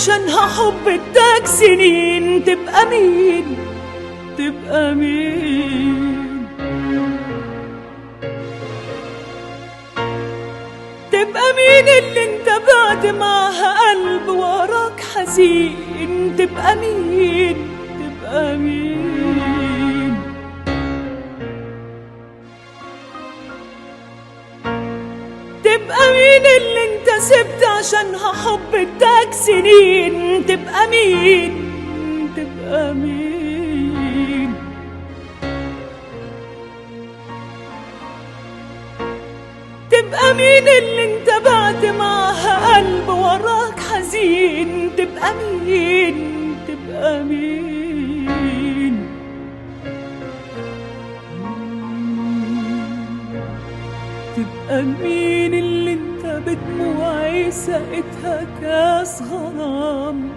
عشانها حب اداك سنين تبقى مين تبقى مين تبقى مين اللي انت بعد معاها قلب وراك حزين تبقى مين تبقى مين تبقى مين اللي انت سبت عشانها حب اداك سنين تبقى مين تبقى مين تبقى مين اللي انت بعد معاها قلب وراك حزين تبقى مين تبقى مين تبقى مين اللي انت بدموعي سقتها كاس غرام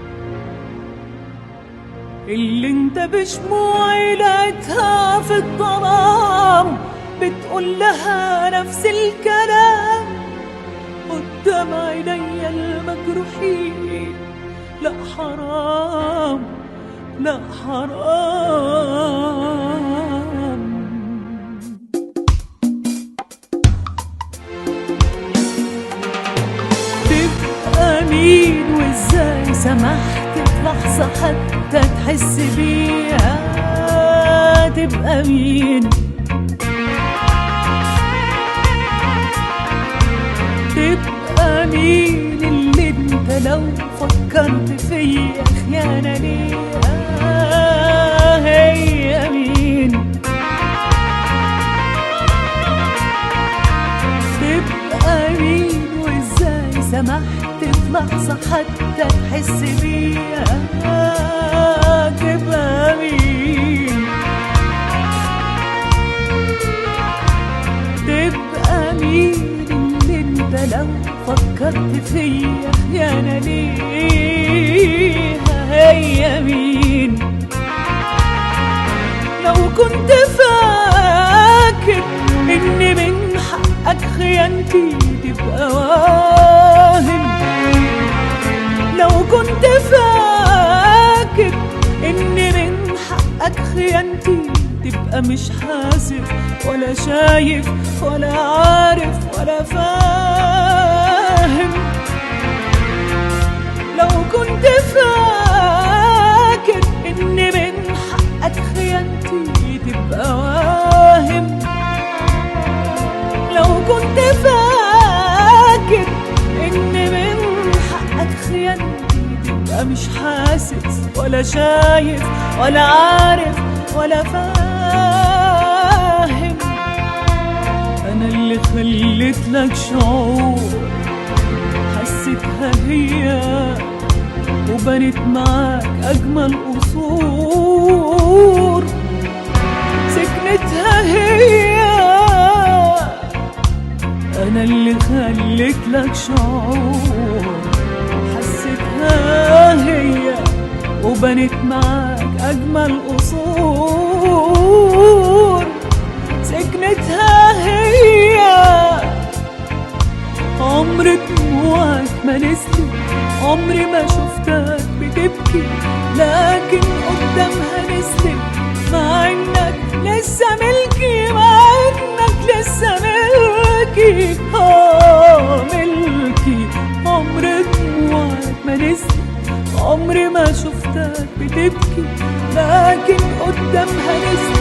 اللي انت بشموعي لقيتها في الظلام بتقول لها نفس الكلام قدام عيني المجروحين لا حرام لا حرام تبقى مين وازاي سمحت في لحظة حتى تحس بيها تبقى مين تبقى مين اللي انت لو فكرت فيا خيانة ليها هي مين تبقى مين وازاي سمحت في لحظة حتى تحس بيها تبقى مين تبقى مين اللي انت لو فكرت فيا خيانة ليها هي مين لو كنت فاكر ان من حقك خيانتي تبقى واهم لو كنت فاكر ان من حقك خيانتي تبقى مش حاسب ولا شايف ولا عارف ولا فاهم لو كنت فاكر ان من حقك خيانتي تبقى واهم لو كنت فاكر ان من حقك خيانتي تبقى مش حاسس ولا شايف ولا عارف ولا فاهم انا اللي خليت لك شعور حسيتها هي وبنت معاك اجمل قصور سكنتها هي انا اللي خليت لك شعور حسيتها هي وبنت معاك اجمل قصور سكنتها هي عمر دموعك ما نزلت عمري ما شفتك بتبكي لكن قدامها نزلت مع انك لسه ملكي مع انك لسه ملكي اه ملكي عمر دموعك ما نزلت عمري ما شفتك بتبكي لكن قدامها نزلت